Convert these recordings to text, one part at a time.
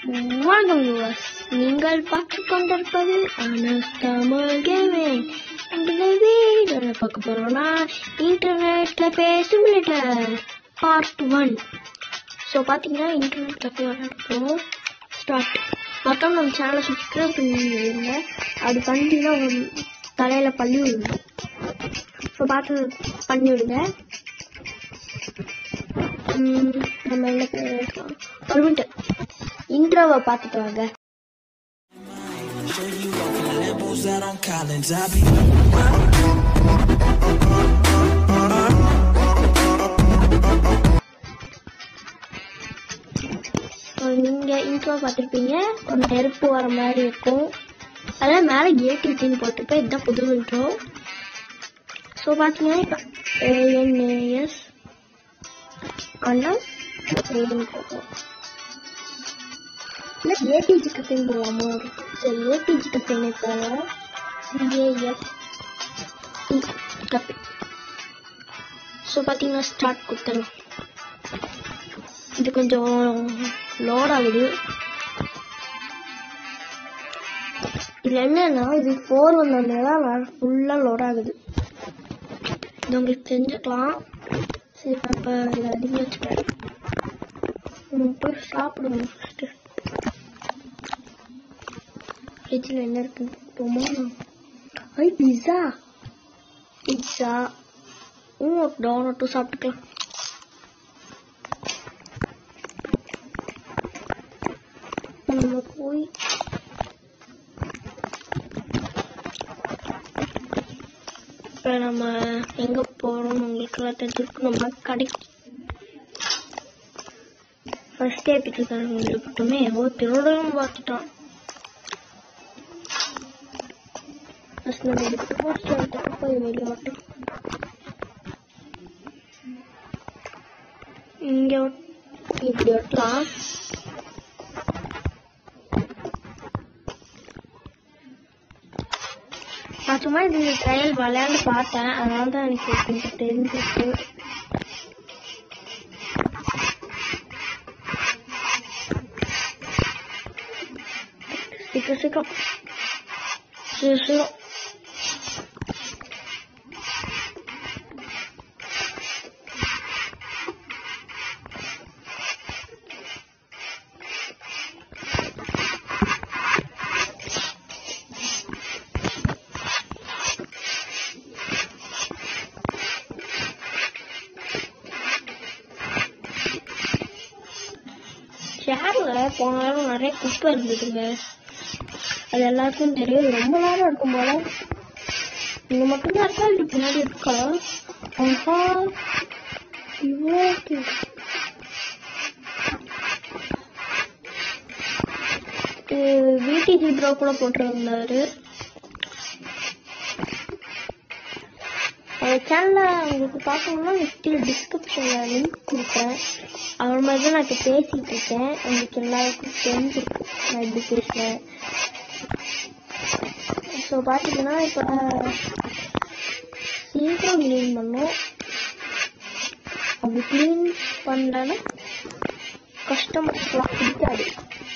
வணக்கம் viewers. நீங்கள் பார்த்துக் கொண்டிருப்பது அனஸ் தமிழ் கேமிங் இந்த வீடியோல பார்க்க போறோம்னா இன்டர்நெட்ல பேசும் லிட்டர் பார்ட் ஒன் ஸோ பார்த்தீங்கன்னா இன்டர்நெட்ல போய் விளையாடுறோம் ஸ்டார்ட் மொத்தம் நம்ம சேனலை சப்ஸ்கிரைப் பண்ணிடுங்க அது பண்ணிட்டீங்கன்னா உங்க தலையில பள்ளி விடுங்க ஸோ பார்த்து பண்ணி விடுங்க ம், நம்ம என்ன பேசலாம் ஒரு மினிட் இன்ட்ரோவை பார்த்துட்டு வாங்க Show you all the Lambos out on Collins. I be so நீங்கள் இன்ட்ரோ பார்த்துருப்பீங்க ஒரு நெருப்பு வர மாதிரி இருக்கும் அதெல்லாம் மேலே கேட் இருக்குன்னு போட்டிருப்பேன் இதுதான் புது இன்ட்ரோ ஸோ பார்த்தீங்கன்னா இப்போ ஏஎன்ஏஎஸ் அண்ணா ஏன்னு போகும் இல்லை ஏடிஜி கஃபேன்னு போவாமோ சரி ஏடிஜி கஃபேன்னு போவோம் சிஏஎஃப் கஃபே ஸோ பார்த்தீங்கன்னா ஸ்டார்ட் கொடுத்துடலாம் இது கொஞ்சம் லோட் ஆகுது இது என்னன்னா இது ஃபோர் வந்ததுனால ஃபுல்லாக லோட் ஆகுது இது உங்களுக்கு தெரிஞ்சுக்கலாம் சரி அப்போ இதை அதிகம் வச்சுக்கிறேன் நம்ம போய் சாப்பிடுவோம் ஃபஸ்ட்டு ஃப்ரிட்ஜில் என்ன இருக்குன்னு போமா ஐ பிஸா பிஸா ம் டோனட்டும் சாப்பிட்டுக்கலாம் நம்ம போய் இப்போ நம்ம எங்க போறோம்னு உங்களுக்கு எல்லாம் தெரிஞ்சிருக்கும் நம்ம கடைக்கு ஃபர்ஸ்ட் எபிசோட் இருக்கட்டுமே ஓ திருடவும் பார்த்துட்டான் ஃபர்ஸ்ட் நம்ம இதுக்கு போஸ்ட் எடுத்துட்டு போய் வெளியே மட்டும் இங்க இப்படி ஒட்டலாம் நான் சும்மா இது ட்ரையல் விளையாண்டு பார்த்தேன் அதனால தான் எனக்கு கொஞ்சம் தெரிஞ்சிருக்கு சீக்கிரம் சீக்கிரம் சீக்கிரம் சீக்கிரம் சேர்ல போன நேரம் நிறைய குப்பை இருந்ததுங்க அது எல்லாருக்கும் தெரியும் ரொம்ப நேரம் இருக்கும் போல இங்க மட்டும்தான் இருக்கா இது பின்னாடி இருக்கா ஆஹா இவ்வளோ இருக்கு. இது விடிஜி ப்ரோ கூட போட்டிருந்தாரு அவர் சேனலை உங்களுக்கு பார்க்கணும்னா கீழே டிஸ்கிரிப்ஷனில் லிங்க் கொடுக்குறேன் அவர் மாதிரி தான் நான் இப்போ பேசிகிட்டு இருக்கேன் உங்களுக்கு எல்லாருக்கும் தெரிஞ்சிருக்கு நான் இப்படி பேசுகிறேன் ஸோ பார்த்தீங்கன்னா இப்போ சீக்கிரம் க்ளீன் பண்ணோம் அப்படி க்ளீன் பண்ணலன்னா கஸ்டமர்ஸ்லாம் பிடிக்காது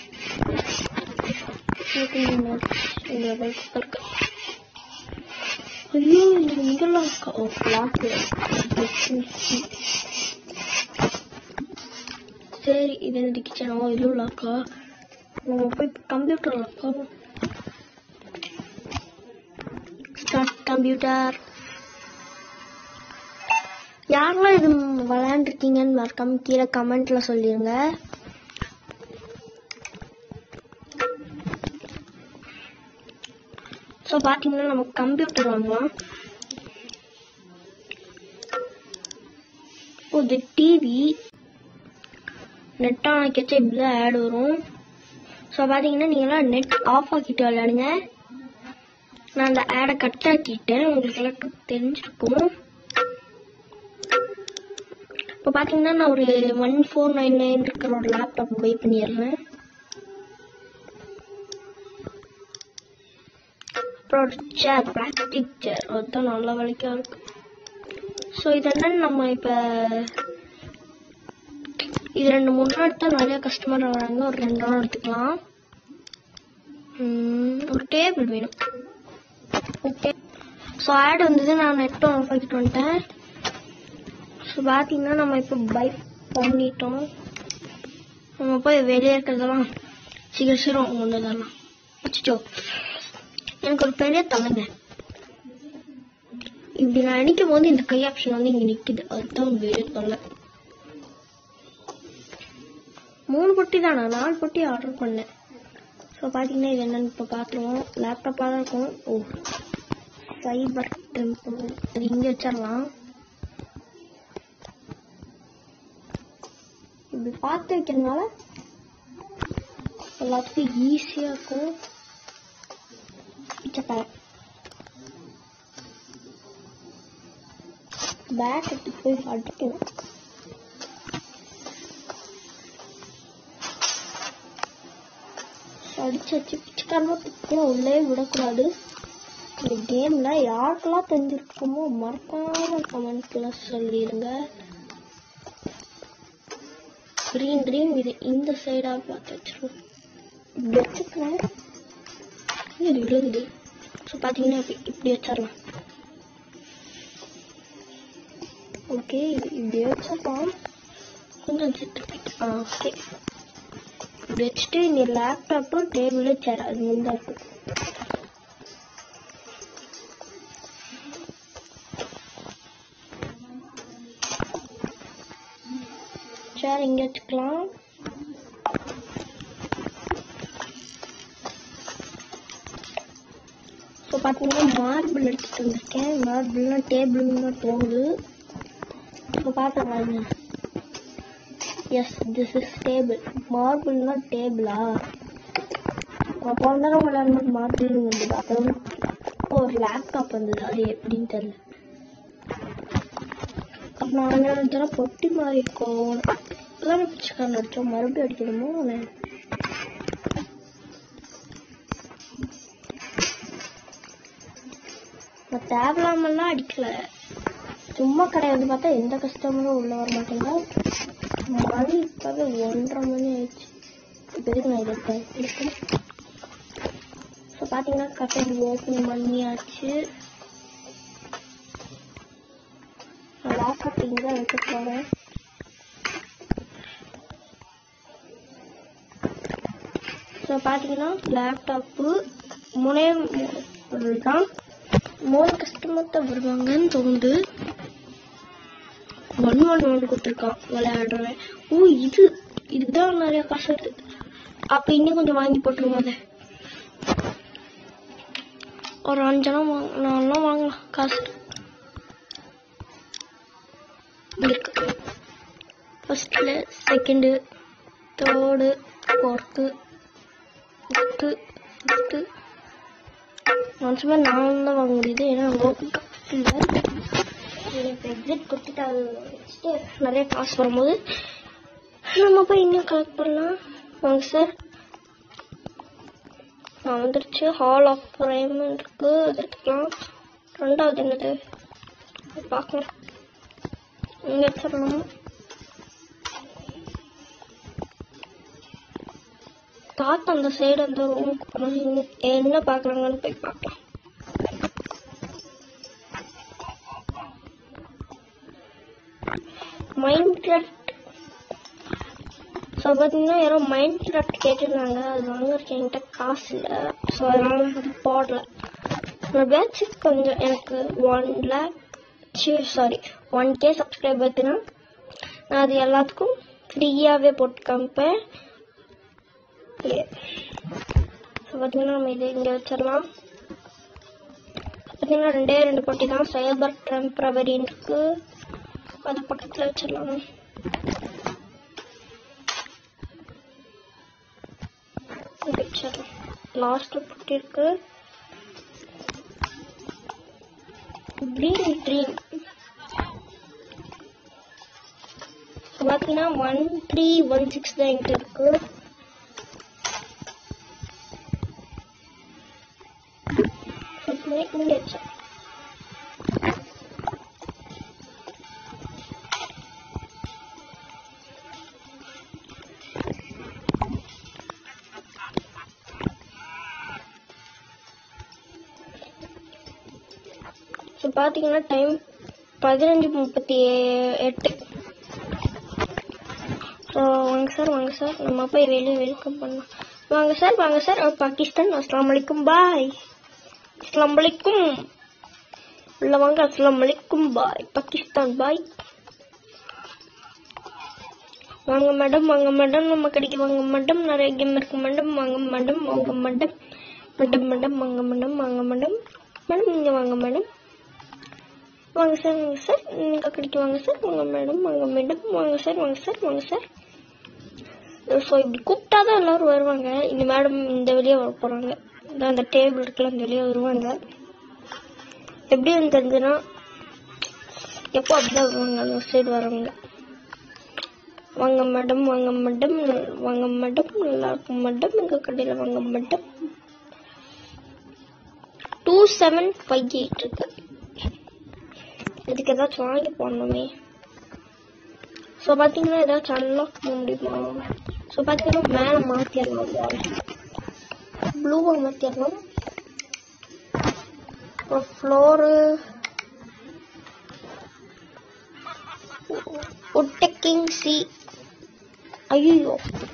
இந்த பைக் இருக்கு ஐயோ இங்க இங்கெல்லாம் இருக்கா ஓ பிளாக்கு சரி இது என்ன கிச்சனோ இது லாக்கா நம்ம போய் கம்ப்யூட்டர் லாக்கா ஸ்டார்ட் கம்ப்யூட்டர் யாரெல்லாம் இது விளையாண்டுருக்கீங்கன்னு மறக்காம கீழே கமெண்ட்ல சொல்லிருங்க ஸோ பார்த்தீங்கன்னா நம்ம கம்ப்யூட்டர் வாங்கலாம் ஓ இது டிவி நெட் ஆன் ஆக்கிச்சு இப்படி தான் ஆட் வரும் ஸோ பார்த்தீங்கன்னா நீங்களாம் நெட் ஆஃப் ஆக்கிட்டு விளையாடுங்க நான் அந்த ஆடை கட் ஆக்கிட்டேன் உங்களுக்கு எல்லாம் தெரிஞ்சிருக்கும் இப்போ பார்த்தீங்கன்னா நான் ஒரு ஒன் ஃபோர் நைன் நைன் இருக்கிற ஒரு லேப்டாப் பை பண்ணிடுறேன் அப்புறம் ஒரு சேர் பிளாஸ்டிக் சேர் அதுதான் நல்ல விலைக்கா இருக்கு ஸோ இது என்னன்னு நம்ம இப்போ இது ரெண்டு மூணு நாள் எடுத்தா நிறைய கஸ்டமர் வராங்க ஒரு ரெண்டு நாள் எடுத்துக்கலாம் ம், ஒரு டேபிள் வேணும் ஓகே ஸோ ஆட் வந்தது நான் நெட் ஆஃப் ஆக்கிட்டு வந்துட்டேன் ஸோ பார்த்தீங்கன்னா நம்ம இப்போ பை பண்ணிட்டோம் நம்ம போய் வெளியே இருக்கிறதெல்லாம் சீக்கிரம் சீக்கிரம் கொண்டு வந்துடலாம் அச்சோ எனக்கு ஒரு பெரிய தலைங்க இப்படி நான் அடிக்கும் போது இந்த கை ஆப்ஷன் வந்து இங்க நிக்குது அதுதான் பெரிய தொல்லை மூணு பொட்டி தானா நாலு பொட்டி ஆர்டர் பண்ணேன் ஸோ பார்த்தீங்கன்னா இது என்னன்னு இப்போ பார்த்துருவோம் லேப்டாப்பாக தான் இருக்கும் ஓ ஃபைபர் டெம்பிள் அது இங்கே வச்சிடலாம் இப்படி பார்த்து வைக்கிறதுனால எல்லாத்துக்கும் ஈஸியாக இருக்கும் பிச்சை பேட் எடுத்து போய் அடிக்கணும் அடிச்சு வச்சு பிச்சைக்காரமா பிச்சை உள்ளே விடக்கூடாது இந்த கேம்ல யாருக்கெல்லாம் தெரிஞ்சிருக்கோமோ மறக்காம கமெண்ட்ல சொல்லிடுங்க கிரீன் கிரீன் இது இந்த சைடா பார்த்து வச்சிருவோம் இப்படி வச்சுக்கிறேன் இது விழுகுது ஸோ பார்த்தீங்கன்னா இப்படி இப்படி வச்சிடலாம் ஓகே இப்படி வச்சிடலாம் கொஞ்சம் சிட்டு ஆ ஓகே இப்படி வச்சுட்டு இந்த லேப்டாப்பு டேபிள் சேர் அது வந்து இருக்கு சேர் இங்க வச்சுக்கலாம் ஸோ பார்த்தீங்கன்னா மார்பிள் எடுத்துட்டு வந்திருக்கேன் மார்பிள்னா டேபிள்னு தான் தோணுது இப்போ பார்த்துக்கலாம் எஸ் திஸ் இஸ் டேபிள் மார்பிள்னா டேபிளா போன தடவை விளையாடும்போது மார்பிள் வந்தது அப்புறம் ஒரு லேப்டாப் வந்தது அது எப்படின்னு தெரியல அப்புறம் அந்த தடவை பொட்டி மாதிரி இருக்கும் அதான் பிடிச்சிக்காரன் அடிச்சோம் மறுபடியும் அடிக்கணுமோ அவன் நான் தேவையில்லாமலாம் அடிக்கல சும்மா கிடையாது பார்த்தா எந்த கஸ்டமரும் உள்ள வர மாட்டேங்க மணி இப்பவே ஒன்றரை மணி ஆயிடுச்சு இப்போ எதுக்கு நான் இதை இருக்கேன் ஸோ பார்த்தீங்கன்னா கஃபே ஓப்பன் பண்ணியாச்சு நான் லேப்டாப் இங்கே வைக்க போகிறேன் ஸோ பார்த்தீங்கன்னா லேப்டாப்பு மூணே பொருள் தான் மூணு கஸ்டமர் தான் வருவாங்கன்னு தோணுது ஒன் ஒன் ஒன் கொடுத்துருக்கான் விளையாடுறேன் ஓ இது இதுதான் நிறைய காசு வருது அப்ப இன்னும் கொஞ்சம் வாங்கி போட்டுருவோம் அதை ஒரு அஞ்செல்லாம் வாங்க நாலாம் வாங்கலாம் காசு இருக்கு ஃபர்ஸ்ட்ல second third fourth fifth sixth மனுஷமே நான் தான் வாங்க முடியுது ஏன்னா ஓப்பன் இல்லை இப்போ எக்ஸிட் கொடுத்துட்டு அது வச்சுட்டு நிறைய காசு வரும்போது நம்ம போய் இன்னும் கலெக்ட் பண்ணலாம் வாங்க சார் நான் வந்துருச்சு ஹால் ஆஃப் ஃப்ரேம் இருக்கு அது எடுத்துக்கலாம் ரெண்டாவது என்னது அது பார்க்கலாம் இங்கே வச்சிடலாம் தாத்தா அந்த சைடு அந்த ரூமுக்கு போனோம் என்ன பார்க்குறாங்கன்னு போய் பார்க்கலாம் மைண்ட் கிராஃப்ட் ஸோ பார்த்தீங்கன்னா யாரோ மைண்ட் கிராஃப்ட் கேட்டிருந்தாங்க அது வாங்குறதுக்கு என்கிட்ட காசு இல்லை ஸோ அதனால அது போடல நான் பேசிக் கொஞ்சம் எனக்கு one lakh sorry one K subscriber இருக்குன்னா நான் அது எல்லாத்துக்கும் ஃப்ரீயாகவே போட்டு காமிப்பேன் ஸோ பார்த்தீங்கன்னா நம்ம இதை இங்கே வச்சிடலாம் பார்த்தீங்கன்னா ரெண்டே ரெண்டு பொட்டி தான் சைபர் டெம்பரவரின்னு இருக்கு அது பக்கத்தில் வச்சிடலாம் வச்சிடலாம் லாஸ்ட்ல பொட்டி இருக்கு க்ரீன் க்ரீன் பார்த்தீங்கன்னா ஒன் த்ரீ ஒன் சிக்ஸ் தான் என்கிட்ட இருக்கு இங்கே வச்சேன் பார்த்தீங்கன்னா டைம் பதினஞ்சு முப்பத்தி எட்டு ஸோ வாங்க சார் வாங்க சார் நம்ம போய் வெளியே வெல்கம் பண்ணலாம் வாங்க சார் வாங்க சார் அஹ், பாகிஸ்தான் அஸ்லாம் வலைக்கும் பாய் அஸ்லாம் வலைக்கும் உள்ள வாங்க அஸ்லாம் வலைக்கும் பாய் பாகிஸ்தான் பாய் வாங்க மேடம் வாங்க மேடம் நம்ம கடைக்கு வாங்க மேடம் நிறைய கேம் இருக்கு மேடம் வாங்க மேடம் வாங்க மேடம் மேடம் மேடம் வாங்க மேடம் வாங்க மேடம் மேடம் நீங்க வாங்க மேடம் வாங்க சார் வாங்க சார் நீங்க கடைக்கு வாங்க சார் வாங்க மேடம் வாங்க மேடம் வாங்க சார் வாங்க சார் வாங்க சார் ஸோ இப்படி கூப்பிட்டா தான் எல்லாரும் வருவாங்க இந்த மேடம் இந்த வெளியே வர போறாங்க இதான் அந்த டேபிள் இருக்குல்ல அந்த வெளியே வருவாங்க எப்படி வந்து தெரிஞ்சுன்னா எப்போ அப்படிதான் வருவாங்க அந்த சைடு வரவங்க வாங்க மேடம் வாங்க மேடம் வாங்க மேடம் நல்லா இருக்கும் மேடம் எங்க கடையில் வாங்க madam two seven five eight இருக்கு இதுக்கு ஏதாச்சும் வாங்கி போடணுமே ஸோ பார்த்தீங்கன்னா ஏதாச்சும் அன்லாக் பண்ண முடியுமா ஸோ பார்த்தீங்கன்னா மேலே மாற்றிடலாம் ப்ளூவை மாற்றிடலாம் அப்புறம் ஃப்ளோரு உட்டக்கிங் சி ஐயோ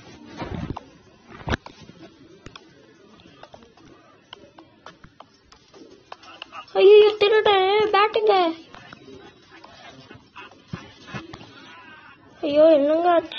ஐயோ திருட பேட்டுங்க ஐயோ என்னங்க ஆச்சு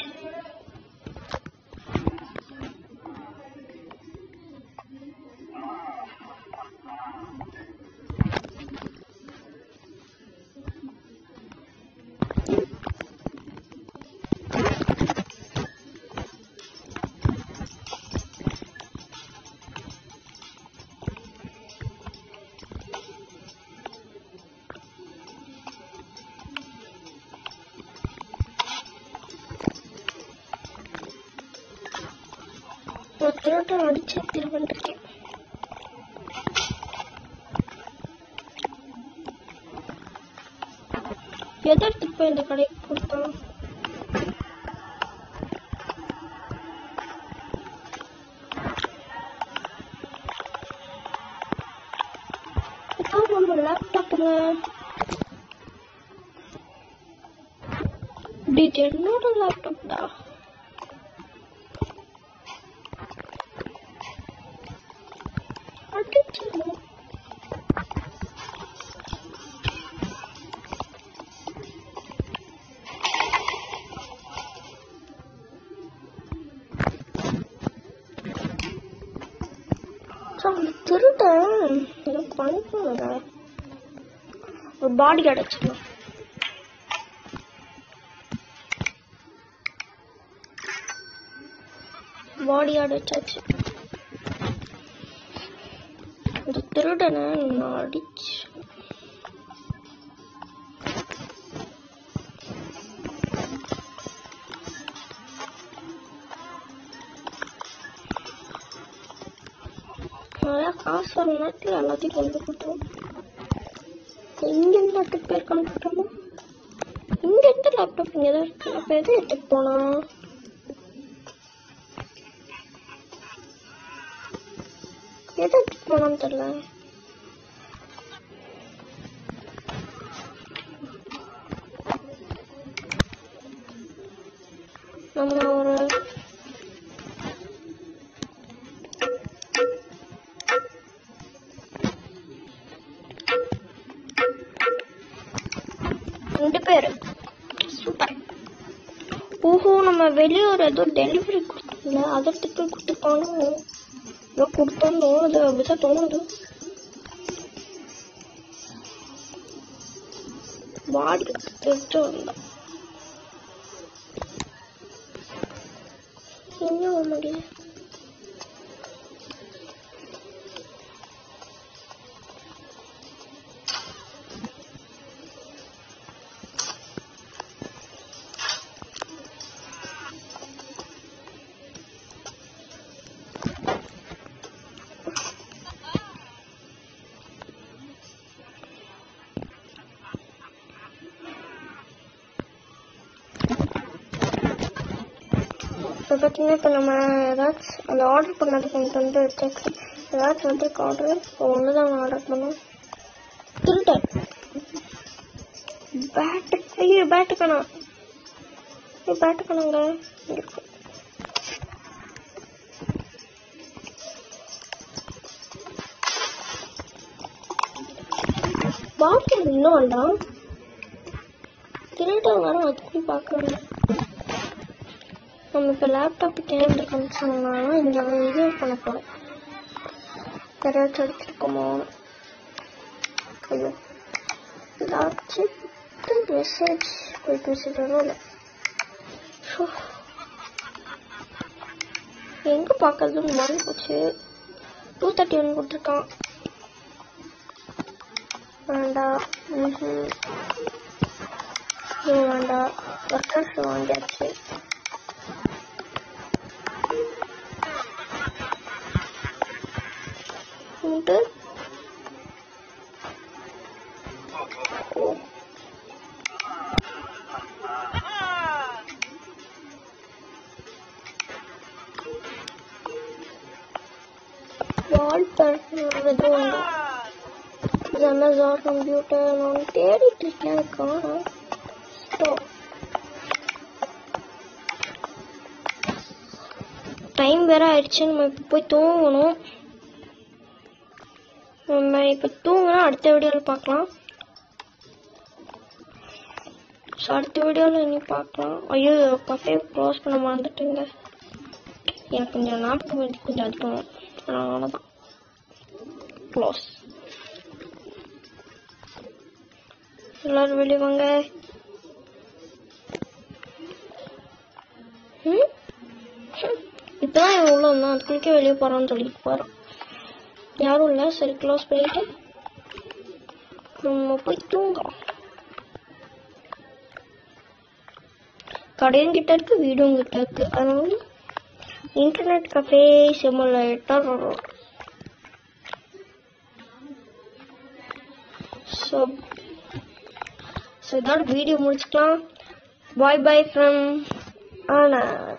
ஒரு திருடன் அடிச்சு திருவன்றிருக்கேன் எதை எடுத்துட்டு போய் இந்த கடைக்கு கொடுத்தான் இதான் நம்ம லேப்டாப்புங்க இது என்னோட லேப்டாப் தான் அடிச்சு திருடன் ஏதோ பண்ணிப்பாங்க ஒரு பாடி கார்டு வச்சுக்கலாம் பாடி கார்டு வச்சாச்சு இந்த திருடனை நான் அடிச்சு நிறையா காசு வர நேரத்தில் எல்லாத்தையும் கொண்டு போட்டோம் இங்க இருந்து எடுத்துட்டு போயிருக்கான்னு போட்டோமா இங்க இருந்து லேப்டாப் இங்க தான் இருக்கு அப்ப எதை எடுத்துட்டு போனா எதை எடுத்துட்டு போனான்னு தெரியல நம்ம ஒரு ரெண்டு பேரு சூப்பர் ஓஹோ நம்ம வெளியூர் ஏதோ டெலிவரி கொடுத்தோம்ல அதை எடுத்துட்டு போய் கொடுத்துருப்பானோ ஏதோ கொடுத்தோன்னு தோணுது அப்படிதான் தோணுது பாடி எடுத்து வந்தோம் என்ன முடியல இப்போ பார்த்தீங்கன்னா இப்போ நம்ம ஏதாச்சும் அந்த ஆர்டர் பண்ணதுக்கு எனக்கு வந்து செக் ஏதாச்சும் வந்து ஆர்டர் இப்போ ஒன்று தான் ஆர்டர் பண்ணோம் திருடன் பேட்டு ஐயோ பேட்டு காணோம் ஐயோ பேட்டு காணோங்க இங்க இருக்கு. பாக்கெட் இன்னும் வேண்டாம் திருட்டு வர அதுக்கு பார்க்கணும் நம்ம இப்போ லேப்டாப் கேட்டு சொன்னாலும் இங்கே இது பண்ண போகிறோம் யாராச்சும் எடுத்துருக்கோமோ ஐயோ ஏதாச்சும் மெசேஜ் குயிக் மெசேஜ் வரும் இல்லை எங்கே பார்க்கறதுன்னு மறந்து போச்சு டூ தேர்ட்டி ஒன் கொடுத்துருக்கான் வேண்டாம் ம்ஹும். இது வேண்டாம் ஒர்க்கர் ஷூ வாங்கியாச்சு இது வால் பேப்பர் இது வேண்டாம் இது அமேசான் கம்ப்யூட்டர் நான் தேடிட்டு இருக்கேன் காணும் டைம் வேற ஆயிடுச்சு நம்ம இப்போ போய் தூங்கணும் நம்ம இப்போ தூங்கினா அடுத்த வீடியோவில் பார்க்கலாம் ஸோ அடுத்த வீடியோவில் இனி பார்க்கலாம் ஐயோ கஃபே க்ளோஸ் பண்ண மறந்துட்டுங்க எனக்கு கொஞ்சம் ஞாபகம் வருது கொஞ்சம் அதிகம் அதனால தான் க்ளோஸ் எல்லாரும் வெளியே வாங்க ம்? ம். இப்பதான் இவன் உள்ள வந்தான் அதுக்குள்ளே வெளியே போறான்னு சொல்லிட்டு போறான் யாரும் இல்லை சரி க்ளோஸ் பண்ணிட்டு நம்ம போய் தூங்குறோம் கடையும் கிட்ட இருக்கு வீடும் கிட்ட இருக்கு அதனால internet cafe simulator so so இதோட வீடியோ முடிச்சுக்கலாம் பாய் பாய் ஃப்ரம் ஆனா